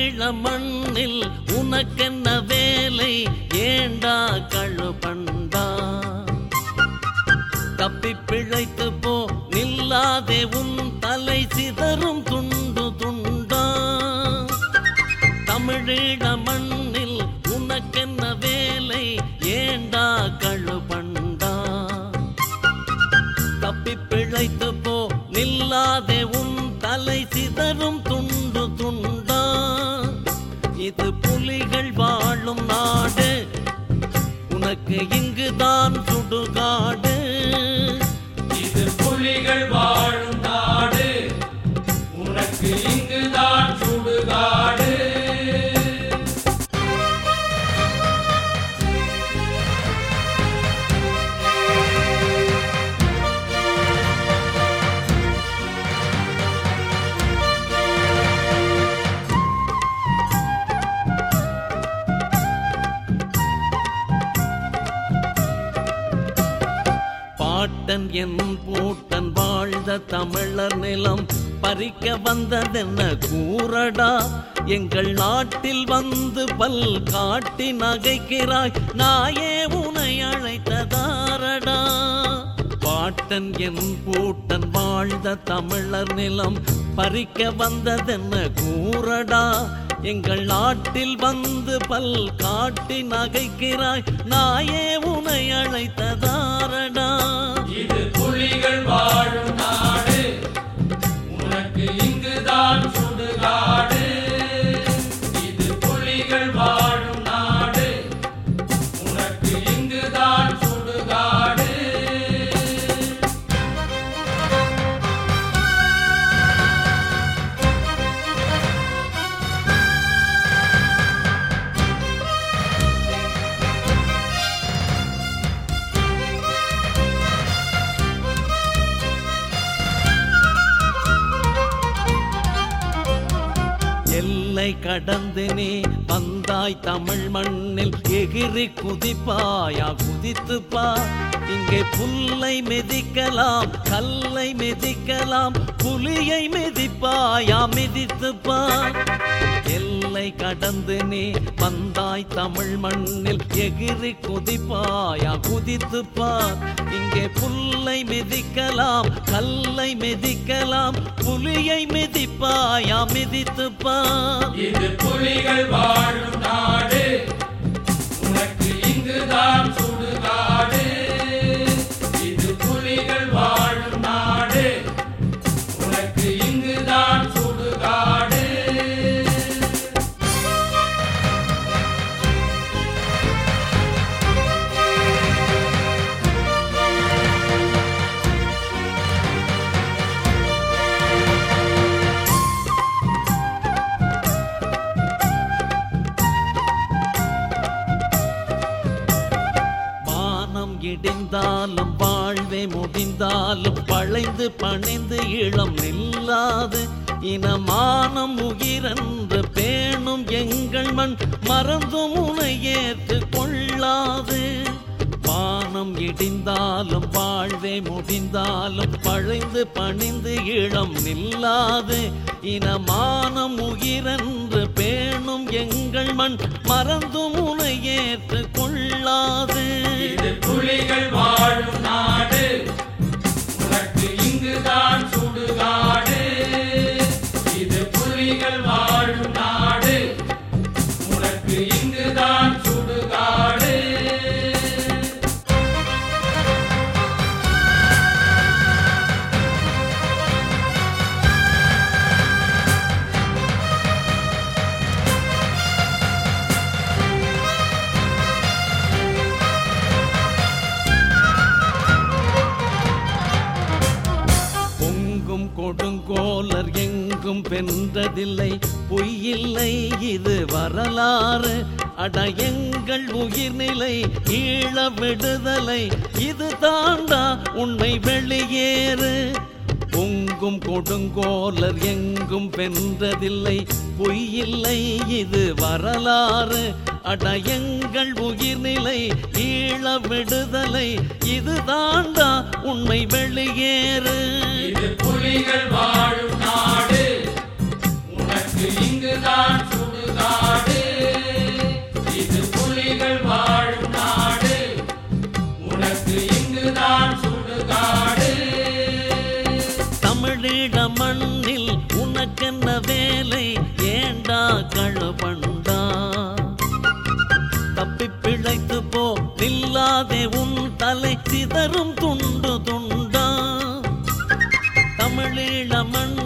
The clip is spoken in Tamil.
தமிழீழ மண்ணில் உனக்கென்ன வேலை ஏண்டா கழு பண்டா தப்பி பிழைத்து போ நில்லாதே உன் தலை சிதறும் துண்டு துண்டா தமிழீழ மண்ணில் உனக்கென்ன வேலை ஏண்டா கழு பண்டா தப்பி பிழைத்து போ நில்லாதே உன் தலை சிதறும் துண்டு துண்டா இது புலிகள் வாழும் நாடு உனக்கு இங்குதான் சுடுகாடு இது புலிகள் வாழும் நாடு உனக்கு இங்குதான் சுடுகாடு பாட்டன் என் பூட்டன் வாழ்ந்த தமிழர் நிலம் பறிக்க வந்ததென்ன கூறடா எங்கள் நாட்டில் வந்து பல் காட்டி நகைக்கிறாய் நாயே உனை அழைத்ததாரடா பாட்டன் என் பூட்டன் வாழ்ந்த தமிழர் நிலம் பறிக்க வந்ததென்ன கூறடா எங்கள் நாட்டில் வந்து பல் காட்டி நகைக்கிறாய் நாயே உனை அழைத்ததாரடா இது புலிகள் வாழும் நாடு உனக்கு இங்குதான் சுடுகாடு இது புலிகள் வாழும் நாடு உனக்கு இங்குதான் சுடுகாடு எல்லை கடந்து நீ வந்தாய் தமிழ் மண்ணில் எகிரி குதிப்பாயா குதித்து பா இங்கே புல்லை மிதிக்கலாம் கல்லை மிதிக்கலாம் புலியை மிதிப்பாயா மிதித்து பா எல்லை கடந்து நீ வந்தாய் தமிழ் மண்ணில் எகிரி குதிப்பாயா குதித்து பார் இங்கே புல்லை மிதிக்கலாம் கல்லை மிதிக்கலாம் புலியை மிதிப்பாயா மிதித்து பார் இது புலிகள் வாழும் நாடு உனக்கு இங்குதான் சுடுகாடு இது புலிகள் வாழும் நாடு உனக்கு இங்குதான் சுடுகாடு வானம் இடிந்தாலும் வாழ்வே முடிந்தாலும் பழைந்து பணிந்து இளம் நில்லாது இனமானம் உயிரென்று பேணும் எங்கள் மண் மறந்தும் உனை ஏற்று கொள்ளாது வானம் இடிந்தாலும் வாழ்வே முடிந்தாலும் பழைந்து பணிந்து இளம் நில்லாது இனமானம் உயிரென்று பேணும் எங்கள் மண் மறந்தும் உனை ஏற்று கொள்ளாது வென்றதில்லை பொய்யில்லை இது வரலாறு அட எங்கள் உயிர்நிலை ஈழ விடுதலை இது தாண்டா உண்மை வெளியேறு பொங்கும் கொடுங்கோலர் எங்கும் வென்றதில்லை பொய்யில்லை இது வரலாறு அட எங்கள் உயிர்நிலை ஈழ விடுதலை இது தாண்டா உண்மை வெளியேறு இது புலிகள் வாழும் நாடு உனக்கு இங்குதான் சுடு மண்ணில் உனக்கென்ன வேலை ஏண்டா கழுபண்டா தப்பி பிழைத்து போ நில்லாதே உன் தலை சிதறும் துண்டு துண்டா தமிழீழ மண்